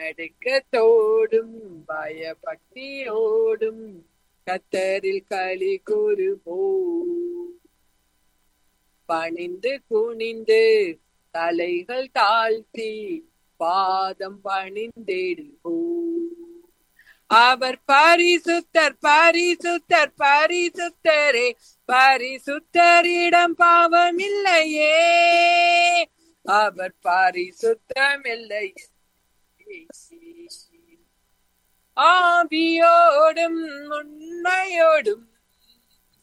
நடுக்கத்தோடும் பயபக்தியோடும் கத்தரில் களி கூறுபோ பணிந்து குனிந்து தலைகள் தாழ்த்தி பாதம் பணிந்திடுவோ அவர் பரிசுத்தர் பரிசுத்தர் பரிசுத்தரே பரிசுத்தரிடம் பாவம் இல்லையே அவர் பரிசுத்தமில்லை ஆவியோடும் உண்மையோடும்